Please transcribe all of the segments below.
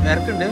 വിറക്കുണ്ട്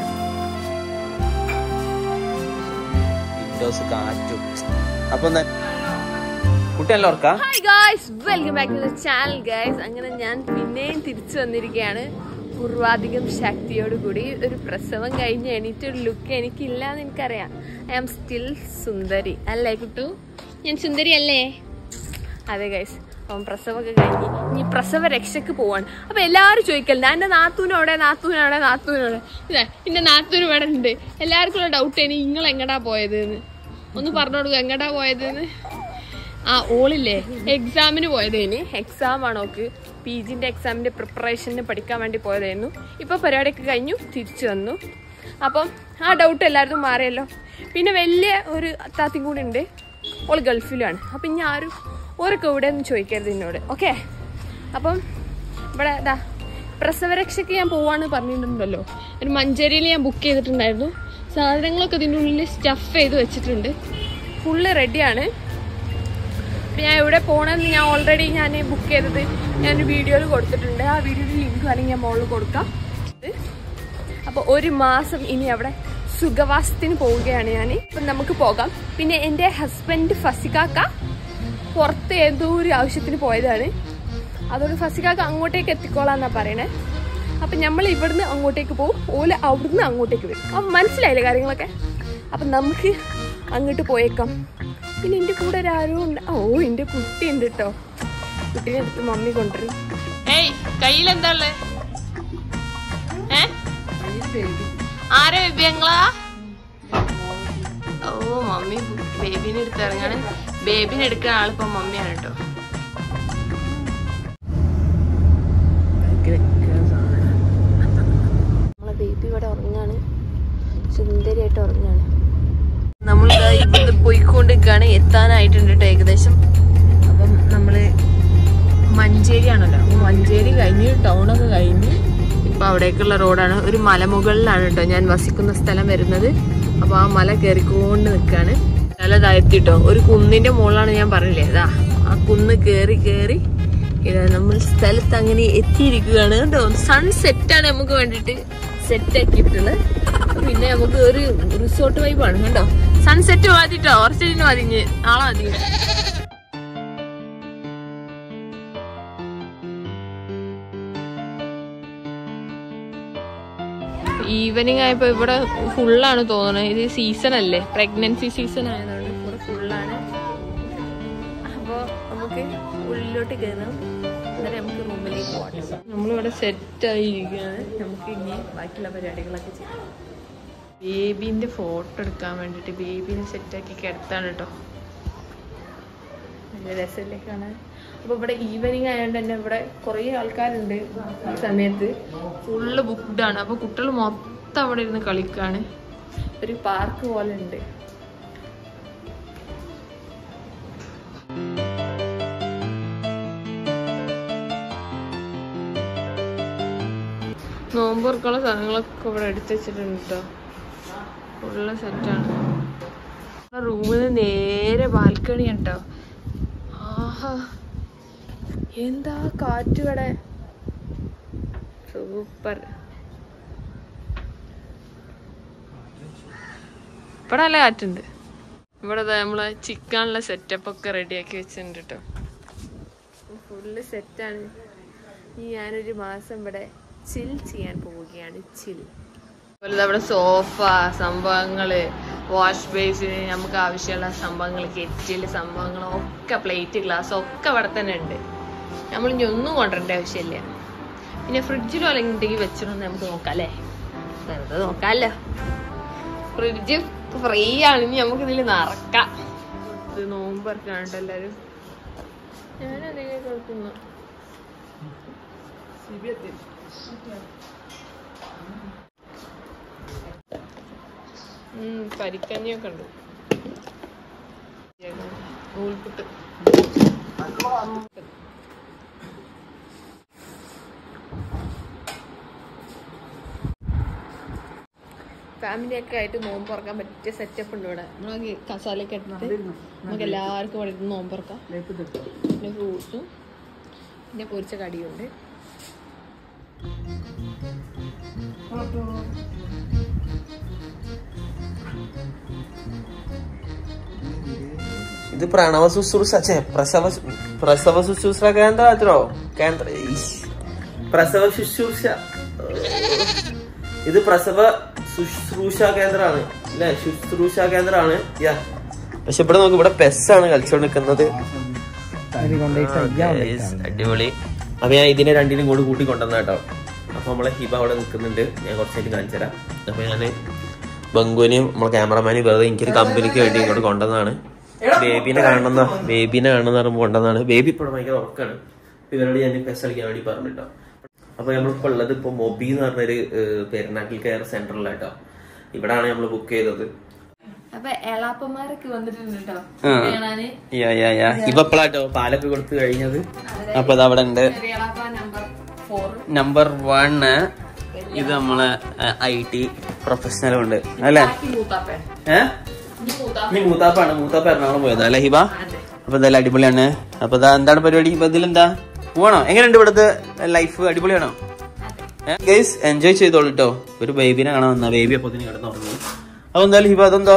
Windows കാറ്റും അപ്പൊ എന്താ കുട്ടിയല്ല ഓർക്കാ hi guys welcome back to the channel guys അങ്ങനെ ഞാൻ പിന്നെയും തിരിച്ചു വന്നിരിക്കുകയാണ് പൂർവാധികം ശക്തിയോട് കൂടി ഒരു പ്രസവം കഴിഞ്ഞ് എണീറ്റ് ഒരു ലുക്ക് എനിക്കില്ല എന്ന് എനിക്കറിയാം ഐ ആം സ്റ്റിൽ സുന്ദരി അല്ലേ കുട്ടു ഞാൻ സുന്ദരി അല്ലേ അതെ ഗൈസ് അപ്പം പ്രസവമൊക്കെ കഴിഞ്ഞ് ഇനി പ്രസവ രക്ഷക്ക് പോവാണ് അപ്പൊ എല്ലാവരും ചോദിക്കലുണ്ട് എന്റെ നാത്തൂനോടെ നാത്തൂനോടെ നാത്തൂനോടെ ഇതാ എന്റെ നാത്തൂന് ഇവിടെ ഉണ്ട് എല്ലാവർക്കും ഉള്ള ഡൗട്ട് ഇനി നിങ്ങൾ എങ്ങടാ പോയത് എന്ന് ഒന്ന് പറഞ്ഞു കൊടുക്കുക എങ്ങടാ പോയത് എന്ന് ആ ഓളില്ലേ എക്സാമിന് പോയതേന് എക്സാം ആണ് ഓക്ക് പി ജിന്റെ എക്സാമിന്റെ പ്രിപ്പറേഷന് പഠിക്കാൻ വേണ്ടി പോയതായിരുന്നു ഇപ്പൊ പരിപാടിയൊക്കെ കഴിഞ്ഞു തിരിച്ചു വന്നു അപ്പം ആ ഡൗട്ട് എല്ലാവർക്കും മാറിയല്ലോ പിന്നെ വലിയ ഒരു താത്തിയും കൂടി ഉണ്ട് ഓൾ ഗൾഫിലാണ് അപ്പം ഇനി ആരും ഓരൊക്കെ ഇവിടെ ഒന്നും ചോദിക്കരുത് എന്നോട് ഓക്കെ അപ്പം ഇവിടെ ഇതാ പ്രസവരക്ഷയ്ക്ക് ഞാൻ പോവാന്ന് പറഞ്ഞിട്ടുണ്ടല്ലോ ഒരു മഞ്ചേരിയിൽ ഞാൻ ബുക്ക് ചെയ്തിട്ടുണ്ടായിരുന്നു സാധനങ്ങളൊക്കെ ഇതിൻ്റെ ഉള്ളിൽ സ്റ്റഫ് ചെയ്ത് വെച്ചിട്ടുണ്ട് ഫുള്ള് റെഡിയാണ് അപ്പം ഞാൻ എവിടെ പോകണമെന്ന് ഞാൻ ഓൾറെഡി ഞാൻ ബുക്ക് ചെയ്തത് ഞാൻ വീഡിയോയിൽ കൊടുത്തിട്ടുണ്ട് ആ വീഡിയോയുടെ ലിങ്ക് വേണമെങ്കിൽ ഞാൻ മുകളിൽ കൊടുക്കാം അപ്പോൾ ഒരു മാസം ഇനി അവിടെ സുഖവാസത്തിന് പോവുകയാണ് ഞാൻ അപ്പം നമുക്ക് പോകാം പിന്നെ എൻ്റെ ഹസ്ബൻഡ് ഫസിക്കാക്ക പുറത്ത് ഏതോ ഒരു ആവശ്യത്തിന് പോയതാണ് അതുകൊണ്ട് ഫസിക്കാക്ക അങ്ങോട്ടേക്ക് എത്തിക്കോളാന്നാ പറയണേ അപ്പം നമ്മൾ ഇവിടുന്ന് അങ്ങോട്ടേക്ക് പോകും ഓല അവിടുന്ന് അങ്ങോട്ടേക്ക് വരും അപ്പം മനസ്സിലായില്ലേ കാര്യങ്ങളൊക്കെ അപ്പം നമുക്ക് അങ്ങോട്ട് പോയേക്കാം പിന്നെ എൻ്റെ കൂടെ ഒരാരും ഉണ്ട് ഓ എൻ്റെ കുട്ടി ഉണ്ട് കേട്ടോ കുട്ടീനെ എടുത്ത് മമ്മി കൊണ്ടുവരും ഏയ് കയ്യിലെന്താ ഉള്ളത് ഏ ആരെ ബേബിയങ്ങളാ ഓ മമ്മി ബേബിനെ എടുത്ത് ഇറങ്ങാണ് ബേബിനെ എടുക്കുന്ന ആളിപ്പോ മമ്മിയാണ് കേട്ടോ നമ്മളെ ബേബി ഇവിടെ ഉറങ്ങാണ് സുന്ദരിയായിട്ട് ഉറങ്ങാണ് നമ്മൾ ഇവിടെ പോയിക്കൊണ്ടിരിക്കുകയാണ് എത്താനായിട്ടുണ്ട് കേട്ടോ ഏകദേശം അപ്പം നമ്മള് മഞ്ചേരിയാണല്ലോ അപ്പൊ മഞ്ചേരി കഴിഞ്ഞ് ടൗണൊക്കെ കഴിഞ്ഞ് ഇപ്പൊ അവിടേക്കുള്ള റോഡാണ് ഒരു മലമുകളിലാണ് കേട്ടോ ഞാൻ വസിക്കുന്ന സ്ഥലം വരുന്നത് അപ്പൊ ആ മല കയറിക്കൊണ്ട് നിൽക്കാണ് നല്ല താഴ്ത്തിട്ടോ ഒരു കുന്നിന്റെ മുകളിലാണ് ഞാൻ പറഞ്ഞില്ലേ അതാ ആ കുന്ന് കയറി കയറി ഇതാ നമ്മൾ സ്ഥലത്ത് അങ്ങനെ എത്തിയിരിക്കുകയാണ് കേട്ടോ സൺസെറ്റ് ആണ് നമുക്ക് വേണ്ടിട്ട് സെറ്റ് ആക്കിയിട്ടുള്ളത് പിന്നെ നമുക്ക് ഒരു റിസോർട്ട് വൈബാണ് കേട്ടോ സൺസെറ്റ് മതിട്ടോ ഓർച്ചിന് മതിഞ്ഞ് നാളെ മതി ഈവനിങ് ആയപ്പോ ഇവിടെ ഫുള്ളാണ് തോന്നുന്നത് ഇത് സീസൺ അല്ലേ പ്രഗ്നൻസി സീസൺ ആയതുകൊണ്ട് ഇവിടെ ഫുള്ളാണ് അപ്പോ നമുക്ക് ഉള്ളിലോട്ട് കയറാം എന്നിട്ട് നമുക്ക് റൂമിലേക്ക് പോകാം നമ്മളിവിടെ സെറ്റ് ആയിരിക്കുകയാണ് നമുക്ക് ഇനി ബാക്കിയുള്ള പരിപാടികളൊക്കെ ചെയ്യാം ബേബീന്റെ ഫോട്ടോ എടുക്കാൻ വേണ്ടിട്ട് ബേബീനെ സെറ്റാക്കി കിടത്താണ് കേട്ടോ നല്ല രസമല്ലേ കാണാൻ അപ്പൊ ഇവിടെ ഈവനിങ് ആയതുകൊണ്ട് തന്നെ ഇവിടെ കുറേ ആൾക്കാരുണ്ട് ഈ സമയത്ത് ഫുള്ള് ബുക്ക്ഡ് ആണ് അപ്പൊ കുട്ടികൾ മൊത്തം അവിടെ ഇരുന്ന് കളിക്കാണ് ഒരു പാർക്ക് പോലെ ഉണ്ട് നോമ്പുറക്കുള്ള സാധനങ്ങളൊക്കെ ഇവിടെ എടുത്തു വെച്ചിട്ടുണ്ട് കേട്ടോ ഫുള്ള് സെറ്റാണ് റൂമിൽ നിന്ന് നേരെ ബാൽക്കണി കേട്ടോ ആഹാ എന്താ കാറ്റ് ഇവിടെ സൂപ്പർ ഇവിടെ നല്ല കാറ്റുണ്ട് ഇവിടെ ദാ നമ്മളെ ചിക്കാനുള്ള സെറ്റപ്പ് ഒക്കെ റെഡിയാക്കി വെച്ചിട്ടുണ്ട് കേട്ടോ ഫുള്ള് സെറ്റാണ് ഇനി ഞാനൊരു മാസം ഇവിടെ ചിൽ ചെയ്യാൻ പോവുകയാണ് ചിൽ അതുപോലെ അവിടെ സോഫ സംഭവങ്ങള് വാഷ് ബേസിന് നമുക്ക് ആവശ്യമുള്ള സംഭവങ്ങൾ കെറ്റിൽ സംഭവങ്ങൾ ഒക്കെ പ്ലേറ്റ് ഗ്ലാസ് ഒക്കെ ഇവിടെ തന്നെ ഉണ്ട് നമ്മൾ ഇനി ഒന്നും കൊണ്ടുവരേണ്ട ആവശ്യമില്ല പിന്നെ ഫ്രിഡ്ജിലോ അല്ലെങ്കിൽ ഉണ്ടെങ്കിൽ വെച്ചിട്ടൊന്ന് നമുക്ക് നോക്കാം അല്ലേ വെറുതെ നോക്കാമല്ലോ ഫ്രിഡ്ജ് ഫ്രീ ആണ് ഇനി നമുക്ക് ഇതിൽ നിറക്കാം ഇത് നോമ്പറക്കാണ് എല്ലാരും ഞാനധികം കേൾക്കുന്നു ഉം, കരിക്കഞ്ഞിയൊക്കെ ഉണ്ട് നൂൽപുട്ട് ഫാമിലി ഒക്കെ ആയിട്ട് നോമ്പ് തുറക്കാൻ പറ്റിയ സെറ്റപ്പ് ഉണ്ട് ഇവിടെ നമ്മളെ കസാലയൊക്കെ എടുത്തിട്ട് നമുക്ക് എല്ലാവർക്കും ഇവിടെ ഇരുന്ന് നോമ്പ് തുറക്കാം പിന്നെ ഫ്രൂട്ട്സും പിന്നെ പൊരിച്ച കടിയുണ്ട് ഇത് പ്രണവ ശുശ്രൂഷ ഛേ, പ്രസവ ശു- പ്രസവ ശുശ്രൂഷ കേന്ദ്ര അത്രോ കേന്ദ്ര ഈശ്. പ്രസവ ശുശ്രൂഷ ഇത് പ്രസവ ശുശ്രൂഷ കേന്ദ്രമാണ് അല്ലെ ശുശ്രൂഷ കേന്ദ്രമാണ് യാ പക്ഷെ ഇവിടെ നോക്ക് ഇവിടെ പെസ്സാണ് കളിച്ചോണ്ട് നിൽക്കുന്നത് Guys, അടിപൊളി അപ്പൊ ഞാൻ ഇതിനെ രണ്ടിനും കൂടി കൂട്ടി കൊണ്ടുവന്ന കേട്ടോ അപ്പൊ നമ്മളെ ഹിബ അവിടെ നിൽക്കുന്നുണ്ട് ഞാൻ കുറച്ചായിട്ട് കാണിച്ചു തരാം അപ്പൊ ഞാന് ബംഗുവിനെയും നമ്മളെ ക്യാമറമാനെയും വെറുതെ എനിക്കൊരു കമ്പനിക്ക് വേണ്ടി ഇങ്ങോട്ട് കൊണ്ടുവന്നതാണ് ബേബിനെ കാണുന്ന ബേബിനെ കാണുന്ന പറയുമ്പോൾ കൊണ്ടുവന്നതാണ് ബേബി ഇപ്പോൾ ഭയങ്കര ഉറക്കാണ് ഇവരോട് ഞാൻ പെസ് കളിക്കാൻ വേണ്ടി പറഞ്ഞിട്ടോ അപ്പൊ നമ്മളിപ്പോ ഉള്ളത് ഇപ്പൊ മൊബി എന്ന് പറഞ്ഞൊരു ഏഹ്, പെരുന്നാട്ടിൽ കെയർ സെന്ററിലാട്ടോ ഇവിടാണ് നമ്മൾ ബുക്ക് ചെയ്തത് അപ്പൊ എളാപ്പന്മാരൊക്കെ വന്നിട്ടുണ്ട് കേട്ടോ ആ. കാണാന് യാ യാ യാ ഇപ്പൊ എപ്പോഴാട്ടോ പാലൊക്കെ കൊടുത്തു കഴിഞ്ഞത് അപ്പൊ അത് അവിടെ ഉണ്ട് ചെറിയ എളാപ്പ നമ്പർ ഫോർ നമ്പർ വണ് ഇത് നമ്മളെ ഐ ടി പ്രൊഫഷണലും ഉണ്ട് അല്ലേ മൂത്താപ്പ ഏഹ് ഇനി മൂത്താപ്പ നീ മൂത്താപ്പാണ് മൂത്താപ്പ എറണാകുളം പോയത് അല്ലേ ഹിബ അതെ അപ്പൊ എന്തായാലും അടിപൊളിയാണ് അപ്പൊ ഇതാ എന്താണ് പരിപാടി ഇപ്പൊ ഇതിലെന്താ പോവാണോ എങ്ങനെയുണ്ട് ഇവിടുത്തെ ലൈഫ് അടിപൊളിയാണോ ഗൈസ് എൻജോയ് ചെയ്തോളൂ കേട്ടോ ഒരു ബേബിനെ കാണാൻ വന്ന ബേബി അപ്പൊ ഇതിന് കിടന്നുറങ്ങി അപ്പൊ എന്തായാലും ഹിബ അതെന്തോ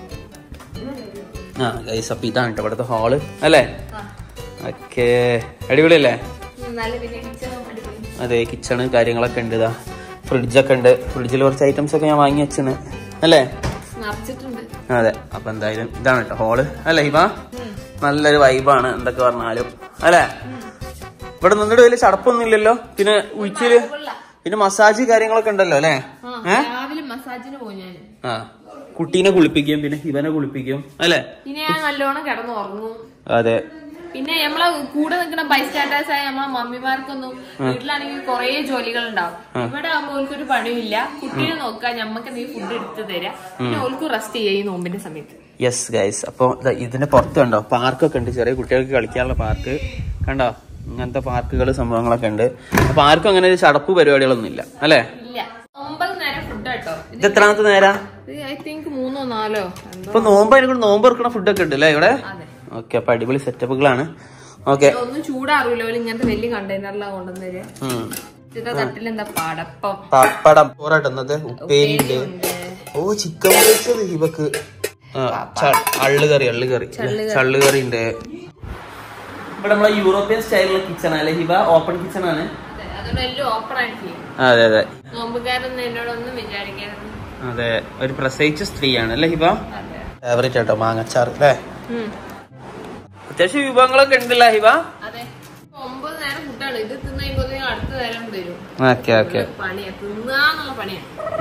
ആ ഗൈസ് അപ്പൊ ഇതാണ് കേട്ടോ ഇവിടുത്തെ ഹാള് അല്ലേ ഓക്കേ അടിപൊളിയല്ലേ ഉം, നല്ല പിന്നെ കിച്ചണും അടിപൊളി അതെ കിച്ചണ് കാര്യങ്ങളൊക്കെ ഉണ്ട് ഇതാ ഫ്രിഡ്ജൊക്കെ ഉണ്ട് ഫ്രിഡ്ജിൽ കുറച്ച് ഐറ്റംസ് ഒക്കെ ഞാൻ വാങ്ങി വെച്ചാണ് അല്ലേ നിറച്ചിട്ടുണ്ട് അതെ അപ്പൊ എന്തായാലും ഇതാണ് കേട്ടോ ഹോള് അല്ലേ ഹിബ നല്ലൊരു വൈബാണ് എന്തൊക്കെ പറഞ്ഞാലും അല്ലേ ഇവിടെ നിന്നിട്ട് വലിയ ചടപ്പൊന്നും ഇല്ലല്ലോ പിന്നെ ഉഴിച്ചില് പിന്നെ മസാജ് കാര്യങ്ങളൊക്കെ ഉണ്ടല്ലോ അല്ലേ ആ, രാവിലെ മസാജിന് പോകും ഞാൻ ആ കുട്ടീനെ കുളിപ്പിക്കും പിന്നെ ഹിബനെ കുളിപ്പിക്കും അല്ലേ പിന്നെ ഞാൻ നല്ലോണം കിടന്ന് ഉറങ്ങും അതെ പിന്നെ നമ്മളെ കൂടെ നിൽക്കുന്ന ബൈസ്റ്റാൻഡേഴ്സ് ആയ നമ്മളെ മമ്മിമാർക്കൊന്നും വീട്ടിലാണെങ്കിൽ കുറേ ജോലികൾ ഉണ്ടാവും ഇവിടെ ആകുമ്പോൾ ഓൽക്കൊരു പണിയില്ല കുട്ടീനെ നോക്കാൻ ഞമ്മക്ക് നീ ഫുഡ് എടുത്ത് തരാം പിന്നെ ഓൾക്ക് റെസ്റ്റ് ചെയ്യും ഈ നോമ്പിന്റെ സമയത്ത് യെസ് ഗൈസ് അപ്പൊ ദാ ഇതിന്റെ പുറത്ത് കണ്ടോ പാർക്കൊക്കെ ഉണ്ട് ചെറിയ കുട്ടികൾക്ക് കളിക്കാനുള്ള പാർക്ക് കണ്ടോ ഇങ്ങനത്തെ പാർക്കുകൾ സംഭവങ്ങളൊക്കെ ഉണ്ട് അപ്പൊ ആർക്കും അങ്ങനെ ഒരു ചടപ്പ് പരിപാടികളൊന്നും ഇല്ല അല്ലേ ഇല്ല ഒമ്പത് നേരം ഫുഡ് കേട്ടോ ഇത് എത്രാമത്തെ നേരാ ഇത് ഐ തിങ്ക് മൂന്നോ നാലോ എന്തോ ഇപ്പൊ നോമ്പ് അതിനെ നോമ്പ് ഇറക്കണ ഫുഡൊക്കെ ഉണ്ട് അല്ലേ ഇവിടെ അതെ ഓക്കെ അപ്പൊ അടിപൊളി സെറ്റപ്പുകളാണ് ഓക്കെ ഒന്നും ചൂടാറില്ല ഓല് ഇങ്ങനത്തെ വലിയ കണ്ടെയ്നറിലാണ് കൊണ്ടുവന്നേര് ഇതൊക്കെ തട്ടിൽ എന്താ പടപ്പം പപ്പടം ചോറാട്ടുന്നത് ഉപ്പേരി ഉണ്ട് ഓ ചിക്കൻ പൊരിച്ചത് ഹിബക്ക് ആ, ച- അള്ളുകറി അള്ളുകറി ചള്ളുകറി ഉണ്ട് ഇവിടെ നമ്മളെ യൂറോപ്യൻ സ്റ്റൈലുള്ള കിച്ചൺ അല്ലെ ഹിബ ഓപ്പൺ കിച്ചൺ ആണ് അതെ, അതുകൊണ്ട് എല്ലാം ഓപ്പൺ ആയിട്ട് ചെയ്യും അതെ അതെ നോമ്പുകാരൊന്നും എന്നോടൊന്നും വിചാരിക്കാറുണ്ട് അതെ ഒരു പ്രസവിച്ച സ്ത്രീയാണ് അല്ലേ ഹിബ അതെ ഫേവറേറ്റ് ആട്ടോ മാങ്ങച്ചാർ അല്ലേ ഉം. അത്യാവശ്യം വിഭവങ്ങളൊക്കെ ഉണ്ടല്ലോ ഹിബ അതെ ഒമ്പത് നേരം ഫുഡാണ് ഇത് തിന്നു കഴിയുമ്പോഴത്തേക്കും അടുത്ത നേരം വരും ഓക്കെ ഓക്കെ പണിയാ തിന്നാന്നുള്ള പണിയാ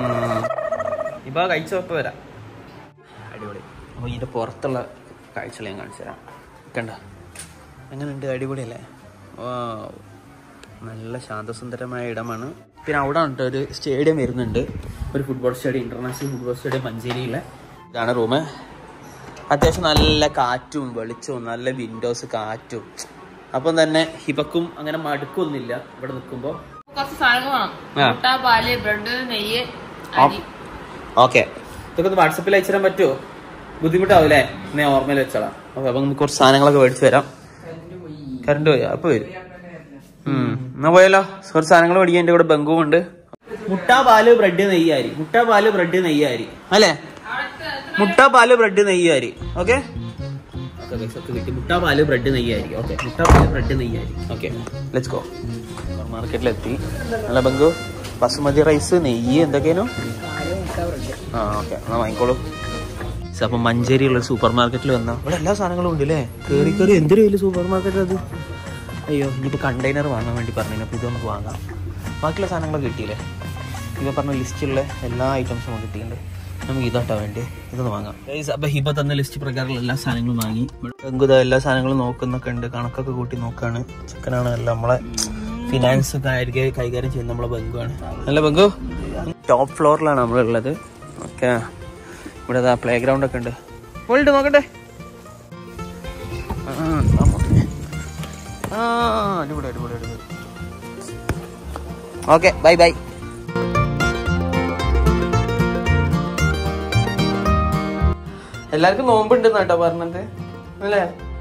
ഇപ്പൊ കഴിച്ചപ്പോ വരാം അടിപൊളി അപ്പൊ ഇതിന്റെ പുറത്തുള്ള കാഴ്ചകൾ ഞാൻ കാണിച്ചു തരാം കണ്ട എങ്ങനെയുണ്ട് അടിപൊളിയല്ലേ ഓ നല്ല ശാന്തസുന്ദരമായ ഇടമാണ് പിന്നെ അവിടെ ഉണ്ട് ഒരു സ്റ്റേഡിയം വരുന്നുണ്ട് ഒരു football stadium international football stadium മഞ്ചേരിയിലെ ഇതാണ് റൂം അത്യാവശ്യം നല്ല കാറ്റും വെളിച്ചവും നല്ല വിൻഡോസ് കാറ്റും അപ്പം തന്നെ ഹിബക്കും അങ്ങനെ മടുക്കൊന്നുമില്ല ഇവിടെ നിൽക്കുമ്പോൾ കുറച്ച് സാധനങ്ങൾ വേണം ആ. മുട്ട പാല് ബ്രെഡ് നെയ്യ് അരി ഓക്കെ ഇതൊക്കെ ഒന്ന് വാട്സപ്പിൽ അയച്ചു തരാൻ പറ്റുമോ ബുദ്ധിമുട്ടാവൂലേ ഞാൻ ഓർമ്മയിൽ വെച്ചോളാം ഓക്കെ അപ്പൊ നമുക്ക് കുറച്ച് സാധനങ്ങളൊക്കെ മേടിച്ചു വരാം കറണ്ട് പോയോ അപ്പൊ വരും ഉം. എന്നാ പോയാലോ കുറച്ച് സാധനങ്ങൾ മേടിക്കാൻ എന്റെ കൂടെ ബംഗുവും ഉണ്ട് മുട്ട പാല് ബ്രെഡ് നെയ്യാരി മുട്ട പാല് ബ്രെഡ് നെയ്യാരി അല്ലേ മുട്ട പാല് ബ്രെഡ് നെയ്യാരി ഓക്കെ കിട്ടി മുട്ട പാല് ബ്രെഡ് നെയ്യാരി ഓക്കെ മുട്ട പാല് ബ്രെഡ് നെയ്യാരി ഓക്കെ ലെറ്റ്സ് ഗോ മാർക്കറ്റിലെത്തി അല്ല ബംഗു ബസുമതി റൈസ് നെയ്യ് എന്തൊക്കെയാണോ ആ ഓക്കെ എന്നാ വാങ്ങിക്കോളൂ അപ്പൊ മഞ്ചേരിയുള്ള സൂപ്പർ മാർക്കറ്റിൽ വന്ന ഇവിടെ എല്ലാ സാധനങ്ങളും ഉണ്ട് അല്ലേ കയറി കയറി എന്തൊരു വലിയ സൂപ്പർ മാർക്കറ്റ് അത് അയ്യോ ഇനിയിപ്പോൾ കണ്ടെയ്നർ വാങ്ങാൻ വേണ്ടി പറഞ്ഞു അപ്പോൾ ഇത് നമുക്ക് വാങ്ങാം ബാക്കിയുള്ള സാധനങ്ങളൊക്കെ കിട്ടിയില്ലേ ഇവ പറഞ്ഞ ലിസ്റ്റിലുള്ള എല്ലാ ഐറ്റംസും കിട്ടിയിട്ടുണ്ട് നമുക്ക് ഇതാട്ടോ വേണ്ടി ഇതൊന്ന് വാങ്ങാം Guys, അപ്പൊ ഹിബ തന്ന ലിസ്റ്റ് പ്രകാരമുള്ള എല്ലാ സാധനങ്ങളും വാങ്ങി ബംഗുത എല്ലാ സാധനങ്ങളും നോക്കുന്നൊക്കെ ഉണ്ട് കണക്കൊക്കെ കൂട്ടി നോക്കാണ് ചെക്കനാണ് എല്ലാം നമ്മളെ ഫിനാൻസ് കൈകാര്യം ചെയ്യുന്ന നമ്മളെ ബംഗുവാണ് അല്ല ബംഗു ടോപ്പ് ഫ്ലോറിലാണ് നമ്മളുള്ളത് ഓക്കെ ഇവിടെ പ്ലേ ഗ്രൗണ്ട് ഒക്കെ ഉണ്ട് പോയിട്ട് നോക്കട്ടെ ആ, ആ, നോക്കട്ടെ. ആ അടിപൊളി അടിപൊളി അടിപൊളി ഓക്കെ ബൈ ബൈ എല്ലാവർക്കും നോമ്പുണ്ട് കേട്ടോ പറഞ്ഞത് അല്ലേ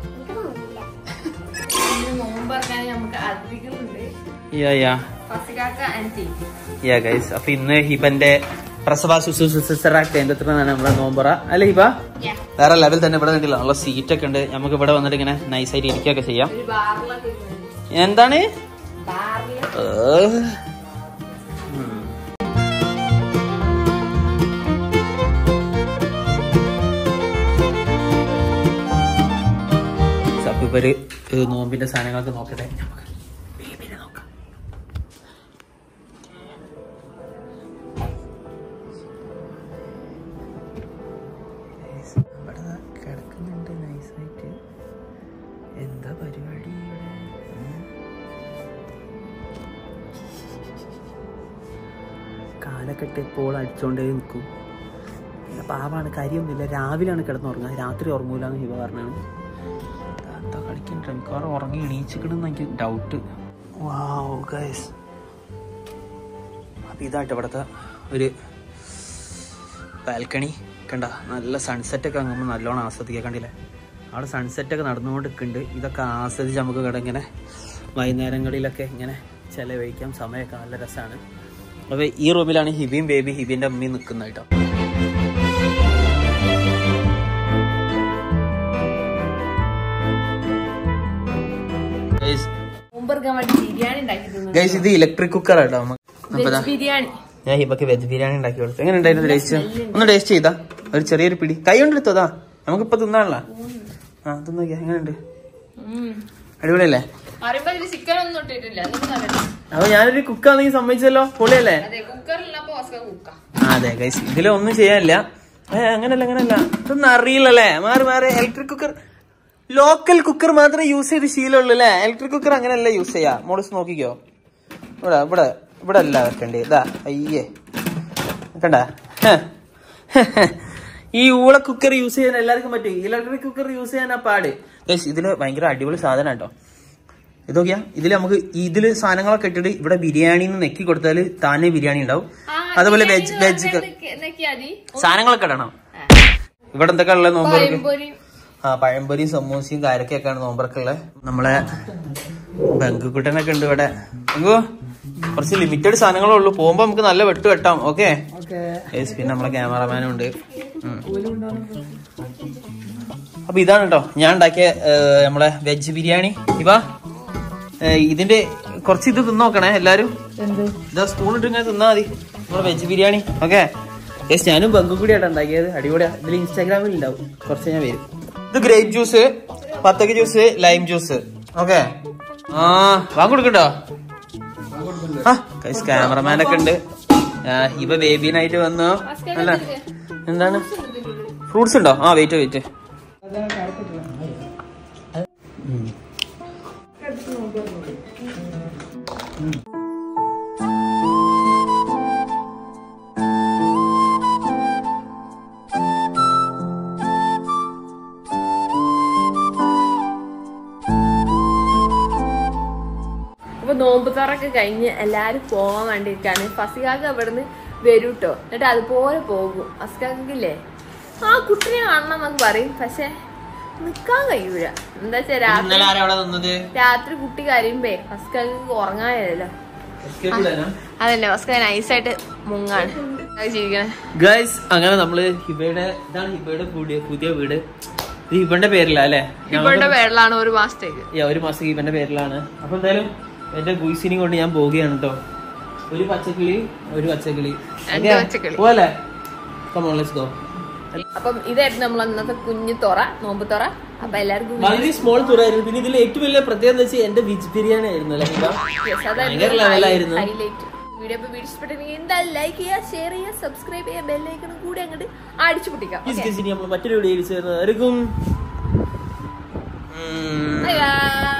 ഇന്ന് നോമ്പ് ഇറക്കാൻ നമുക്ക് അതിഥികളുണ്ട് യാ യാ ഫസികാക്ക ആൻറ്റി യാ ഗൈസ് അപ്പൊ ഇന്ന് ഹിബന്റെ പ്രസവ ശുശ്രൂഷ കേന്ദ്രത്തിലാണ് നമ്മുടെ നോമ്പറ അല്ലേ ഹിബ Yeah. വേറെ ലെവൽ തന്നെ ഇവിടെ കണ്ടില്ല നല്ല സീറ്റ് ഒക്കെ ഉണ്ട് നമുക്ക് ഇവിടെ വന്നിട്ട് ഇങ്ങനെ നൈസായിട്ട് ഇരിക്കുകയൊക്കെ ചെയ്യാം ഒരു ബാറിലൊക്കെ ഇരുന്ന് എന്താണ് ബാറില് ഏഹ്. ഉം. അപ്പൊ ഇവര് ഏഹ് നോമ്പിന്റെ സാധനങ്ങളൊക്കെ നോക്കട്ടെ നമുക്ക് ബേബിനെ നോക്കാം ഇവിടെ ദാ കിടക്കുന്നുണ്ട് നൈസായിട്ട് എന്താ പരിപാടി ഇവിടെ ഉം. കാലൊക്കെ ഇട്ട് ഇപ്പോൾ അടിച്ചോണ്ടേ നിൽക്കും പിന്നെ പാവാണ് കാര്യമൊന്നുമില്ല രാവിലെയാണ് കിടന്നുറങ്ങുക രാത്രി ഉറങ്ങൂല എന്ന് ഹിബ പറഞ്ഞാണ് എന്താ കളിക്കണ്ട മിക്കവാറും ഉറങ്ങി എണീച്ചിക്കണമെന്ന് എനിക്ക് ഡൗട്ട് വാവ് ഗൈസ് അപ്പം ഇതായിട്ട് ഇവിടുത്തെ ഒരു ബാൽക്കണി കണ്ട നല്ല സൺസെറ്റ് ഒക്കെ അങ്ങ് നല്ലോണം ആസ്വദിക്കാൻ കണ്ടില്ലേ അവിടെ സൺസെറ്റ് ഒക്കെ നടന്നുകൊണ്ട് നിൽക്കുന്നുണ്ട് ഇതൊക്കെ ആസ്വദിച്ച് നമുക്ക് ഇവിടെ ഇങ്ങനെ വൈകുന്നേരങ്ങളിലൊക്കെ ഇങ്ങനെ ചിലവഴിക്കാം സമയമൊക്കെ നല്ല രസമാണ് അപ്പോൾ ഈ റൂമിലാണ് ഹിബിയും ബേബി ഹിബിൻ്റെ അമ്മയും നിൽക്കുന്നത് കേട്ടോ മുമ്പെടുക്കാൻ വേണ്ടി ബിരിയാണി ഉണ്ടാക്കി തിന്നു ഗൈസ് ഇത് ഇലക്ട്രിക് കുക്കർ കേട്ടോ നമുക്ക് വെജ് ബിരിയാണി ഞാൻ ഹിബക്ക് വെജ് ബിരിയാണി ഉണ്ടാക്കി കൊടുത്തു എങ്ങനെ ഉണ്ടായിരുന്നു ടേസ്റ്റ് ഒന്ന് ടേസ്റ്റ് ചെയ്താ ഒരു ചെറിയൊരു പിടി കൈ കൊണ്ട് എടുത്തതാ നമുക്കിപ്പോ തിന്നാണല്ലോ ആ തിന്നോക്കിയാ എങ്ങനെയുണ്ട് അടിപൊളിയല്ലേ പറയുമ്പോ ഇതില് ചിക്കൻ ഒന്നും ഇട്ടിട്ടില്ല എന്നിട്ട് കണ്ടിട്ട് അപ്പൊ ഞാനൊരു കുക്കാണെങ്കിൽ സമ്മതിച്ചല്ലോ പൊളിയല്ലേ അതെ കുക്കറിലപ്പോ ഓസ്കർ കുക്ക ആ, അതെ ഗൈസ് ഇതിലൊന്നും ചെയ്യാനില്ല ഏ അങ്ങനല്ല അങ്ങനല്ല ഇതൊന്നും അറിയില്ലല്ലേ മാറി മാറി ഇലക്ട്രിക് കുക്കർ ലോക്കൽ കുക്കർ മാത്രമേ യൂസ് ചെയ്ത് ശീലമുള്ളൂ അല്ലേ ഇലക്ട്രിക് കുക്കർ അങ്ങനെയല്ല യൂസ് ചെയ്യാ മോഡസ് നോക്കിക്കോ ഇവിടെ ഇവിടെ ഇവിടെ അല്ല വെക്കണ്ടേ ഇതാ അയ്യേ കണ്ട ഈ ഊള കുക്കർ യൂസ് ചെയ്യാൻ എല്ലാവർക്കും പറ്റും ഇലക്ട്രിക് കുക്കർ യൂസ് ചെയ്യാനാ പാട് ഗൈസ് ഇതില് ഭയങ്കര അടിപൊളി സാധനം കേട്ടോ ഇതൊക്കെയാ ഇതില് നമുക്ക് ഇതില് സാധനങ്ങളൊക്കെ ഇട്ടിട്ട് ഇവിടെ ബിരിയാണി നെക്കി കൊടുത്താൽ താനെ ബിരിയാണി ഉണ്ടാവും അതുപോലെ വെജ് വെജ് എന്നൊക്കെയാതി സാധനങ്ങളൊക്കെ ഇടണം ഇവിടെ എന്തൊക്കെ ഉള്ളത് നോമ്പർക്ക് പഴംപൊരി ആ പഴംപൊരിയും സമൂസയും കാരക്കൊക്കെയാണ് നോമ്പർക്ക് ഉള്ളത് നമ്മളെ ബംഗുക്കുട്ടനൊക്കെ ഉണ്ട് ഇവിടെ ബംഗു കുറച്ച് ലിമിറ്റഡ് സാധനങ്ങളേ ഉള്ളൂ പോകുമ്പോ നമുക്ക് നല്ല വെട്ട് വെട്ടാം ഓക്കെ പിന്നെ നമ്മളെ ക്യാമറമാനും ഉണ്ട് ഉം. അപ്പൊ ഇതാണ് കേട്ടോ ഞാൻ ഉണ്ടാക്കിയ ഏഹ്, നമ്മളെ വെജ് ബിരിയാണി ഇവ ഏഹ്, ഇതിന്റെ കുറച്ച് ഇത് തിന്നോക്കണേ എല്ലാരും ഇതാ സ്പൂൺ ഇട്ട് ഇങ്ങനെ തിന്നാ മതി നമ്മുടെ വെജ് ബിരിയാണി ഓക്കെ യെസ് ഞാനും ബംഗു കൂടിയാണ് ഉണ്ടാക്കിയത് അടിപൊളിയാ ഇതിൽ ഇൻസ്റ്റാഗ്രാമിൽ ഉണ്ടാവും കുറച്ച് ഞാൻ വരും ഇത് ഗ്രേപ്പ് ജ്യൂസ് പത്തക്ക ജ്യൂസ് ലൈം ജ്യൂസ് ഓക്കെ ആ വാങ്ങി കൊടുക്കണ്ടോ ആ ക്യാമറമാനൊക്കെ ഉണ്ട് ആ, ഇവ ബേബീനായിട്ട് വന്നു അല്ല എന്താണ് ഫ്രൂട്ട്സ് ഉണ്ടോ ആ വെയിറ്റ് വെയിറ്റ് അപ്പൊ നോമ്പ് തുറക്കെ കഴിഞ്ഞ് എല്ലാരും പോവാൻ വേണ്ടിയിരിക്കാണ് ഫസികാക്ക് അവിടുന്ന് വരും കേട്ടോ എന്നിട്ട് അതുപോലെ പോകും ഫസികാക്കില്ലേ ആ കുട്ടിനെ കാണണം എന്നൊക്കെ പറയും പക്ഷെ നിക്കാൻ കഴിയൂല എന്താ വെച്ചാ രാത്രി ഇന്നലെ ആരാ അവിടെ നിന്നത് രാത്രി കുട്ടി കരയുമ്പേ ഫസ്കാക്ക് ഉറങ്ങാനല്ലോ അതന്നെ ഫസ്ക നൈസായിട്ട് മുങ്ങാണ് അത് ജീവിക്കണേ ഗൈസ് അങ്ങനെ നമ്മള് ഹിബയുടെ ഇതാണ് ഹിബയുടെ പുതിയ പുതിയ വീട് ഇത് ഹിബന്റെ പേരില അല്ലേ ഇവളുടെ പേരിലാണ് ഒരു മാസത്തേക്ക് Yeah, ഒരു മാസം ഹിബന്റെ പേരിലാണ് അപ്പൊ എന്തായാലും എന്റെ ഗുയിസിനെയും കൊണ്ട് ഞാൻ പോവുകയാണ് കേട്ടോ ഒരു പച്ചക്കിളി ഒരു പച്ചക്കിളി രണ്ട് പച്ചക്കിളി. പോലെ കമോൺ ലെറ്റ്സ് ഗോ അപ്പം ഇതായിരുന്നു നമ്മൾ അന്നത്തെ കുഞ്ഞു തുറ നോമ്പ് തുറ അപ്പൊ എല്ലാവർക്കും വളരെ സ്മോൾ തുറായിരുന്നു പിന്നെ ഇതിൽ ഏറ്റവും വലിയ പ്രത്യേകത എന്ന് വെച്ചാൽ എന്റെ വെജ് ബിരിയാണി ആയിരുന്നു അല്ലേ ഹിബ ഭയങ്കര ലെവലായിരുന്നു ഹൈലൈറ്റ് വീഡിയോ ഇപ്പൊ വീഡിയോ ഇഷ്ടപ്പെട്ടെങ്കിൽ എന്തായാലും ലൈക്ക് ചെയ്യുക ഷെയർ ചെയ്യുക സബ്സ്ക്രൈബ് ചെയ്യുക ബെല്ലൈക്കണം കൂടി അങ്ങോട്ട് അടിച്ചു പൊട്ടിക്കാം Yes, guys, ഇനി നമ്മൾ മറ്റൊരു വീഡിയോ ചേർന്നതായിരിക്കും ബൈ ബൈ